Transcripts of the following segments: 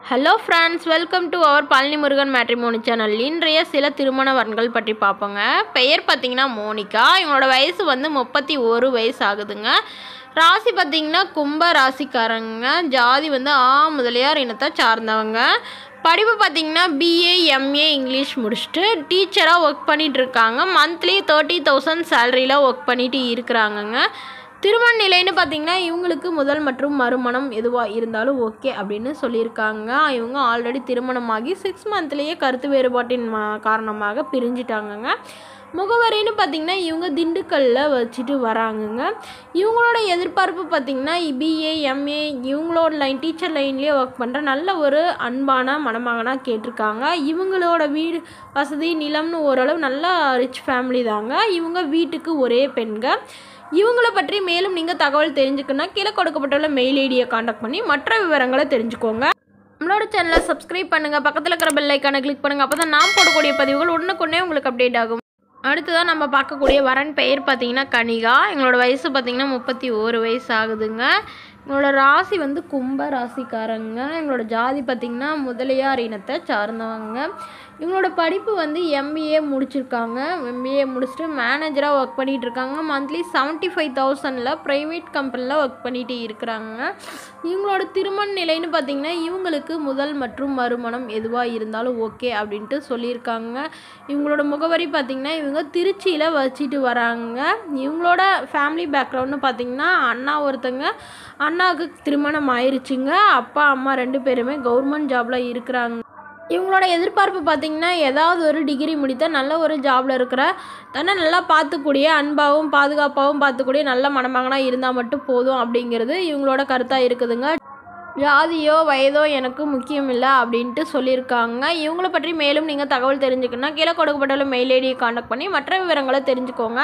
hello friends welcome to our Palani Murugan matrimony channel இன்றைய சில திருமண வரன்கள் பற்றி பார்ப்போங்க பெயர் பார்த்தீங்கன்னா மோனிகா இவங்களோட வயசு வந்து முப்பத்தி ஒரு வயசு ஆகுதுங்க ராசி பார்த்தீங்கன்னா கும்ப ராசிக்காரங்க ஜாதி வந்து ஆ முதலியார் இனத்தை சார்ந்தவங்க படிப்பு பார்த்தீங்கன்னா பிஏ எம்ஏ இங்கிலீஷ் முடிச்சுட்டு டீச்சராக ஒர்க் பண்ணிட்டு இருக்காங்க மந்த்லி தேர்ட்டி தௌசண்ட் சேலரியில் ஒர்க் பண்ணிட்டு இருக்கிறாங்கங்க திருமண நிலைன்னு பார்த்தீங்கன்னா இவங்களுக்கு முதல் மற்றும் மறுமணம் எதுவாக இருந்தாலும் ஓகே அப்படின்னு சொல்லியிருக்காங்க இவங்க ஆல்ரெடி திருமணமாகி சிக்ஸ் மந்த்லேயே கருத்து வேறுபாட்டின் மா- காரணமாக பிரிஞ்சிட்டாங்கங்க முகவரின்னு பார்த்தீங்கன்னா இவங்க திண்டுக்கல்லில் வச்சுட்டு வராங்கங்க இவங்களோட எதிர்பார்ப்பு பார்த்தீங்கன்னா பிஏ எம்ஏ இவங்களோட லைன் டீச்சர் லைன்லேயே ஒர்க் பண்ணுற நல்ல ஒரு அன்பான மணமகனாக கேட்டிருக்காங்க இவங்களோட வீடு வசதி நிலம்னு ஓரளவு நல்ல ரிச் ஃபேமிலி தாங்க இவங்க வீட்டுக்கு ஒரே பெண்கள் இவங்கள பற்றி மேலும் நீங்கள் தகவல் தெரிஞ்சுக்கணும்னா கீழே கொடுக்கப்பட்டுள்ள மெயில் ஐடியை காண்டாக்ட் பண்ணி மற்ற விவரங்களை தெரிஞ்சுக்கோங்க நம்மளோட சேனலை சப்ஸ்கிரைப் பண்ணுங்கள் பக்கத்தில் இருக்கிற பெல் ஐக்கானை கிளிக் பண்ணுங்கள் அப்போ தான் நான் போடக்கூடிய பதிவுகள் உடனுக்குடனே உங்களுக்கு அப்டேட் ஆகும் அடுத்ததாக நம்ம பார்க்கக்கூடிய வரன் பெயர் பார்த்தீங்கன்னா கனிகா எங்களோட வயசு பார்த்தீங்கன்னா முப்பத்தி ஓரு வயசு ஆகுதுங்க எங்களோட ராசி வந்து கும்ப ராசிக்காரங்க எங்களோட ஜாதி பார்த்திங்கன்னா முதலியார் இனத்தை சார்ந்தவங்க இவங்களோட படிப்பு வந்து எம்பிஏ முடிச்சிருக்காங்க எம்பிஏ முடிச்சுட்டு மேனேஜராக ஒர்க் பண்ணிகிட்டு இருக்காங்க மந்த்லி செவன்ட்டி ஃபைவ் தௌசண்டில் ப்ரைவேட் கம்பெனியில் ஒர்க் பண்ணிட்டு இருக்கிறாங்க இவங்களோட திருமண நிலைன்னு பார்த்திங்கன்னா இவங்களுக்கு முதல் மற்றும் மறுமணம் எதுவாக இருந்தாலும் ஓகே அப்படின்ட்டு சொல்லியிருக்காங்க இவங்களோட முகவரி பார்த்திங்கன்னா இவங்க திருச்சியில் வச்சுட்டு வராங்க இவங்களோட ஃபேமிலி பேக்ரவுண்ட்னு பார்த்திங்கன்னா அண்ணா ஒருத்தங்க அண்ணாவுக்கு திருமணம் ஆயிருச்சுங்க அப்பா அம்மா ரெண்டு பேருமே கவர்மெண்ட் ஜாபில் இருக்கிறாங்க இவங்களோட எதிர்பார்ப்பு பார்த்திங்கன்னா ஏதாவது ஒரு டிகிரி முடித்த நல்ல ஒரு ஜாபில் இருக்கிற தன்னை நல்லா பார்த்துக்கூடிய அன்பாகவும் பாதுகாப்பாகவும் பார்த்துக்கூடிய நல்ல மணமகனாக இருந்தால் மட்டும் போதும் அப்படிங்கிறது இவங்களோட கருத்தாக இருக்குதுங்க ஜாதியோ வயதோ எனக்கு முக்கியம் இல்லை அப்படின்ட்டு சொல்லியிருக்காங்க இவங்கள பற்றி மேலும் நீங்கள் தகவல் தெரிஞ்சுக்கணும்னா கீழே கொடுக்கப்பட்டுள்ள மெயில் ஐடியை காண்டாக்ட் பண்ணி மற்ற விவரங்களை தெரிஞ்சுக்கோங்க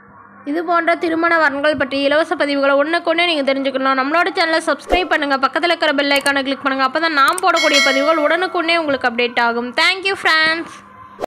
இது போன்ற திருமண வரன்கள் பற்றி இலவச பதிவுகளை ஒன்றுக்கொன்னே நீங்கள் தெரிஞ்சுக்கணும் நம்மளோட சேனலை சப்ஸ்கிரைப் பண்ணுங்கள் பக்கத்தில் இருக்கிற பெல் ஐக்கானை கிளிக் பண்ணுங்கள் அப்போ தான் நான் போடக்கூடிய பதிவுகள் உடனுக்குடனே உங்களுக்கு அப்டேட் ஆகும் தேங்க்யூ ஃப்ரெண்ட்ஸ்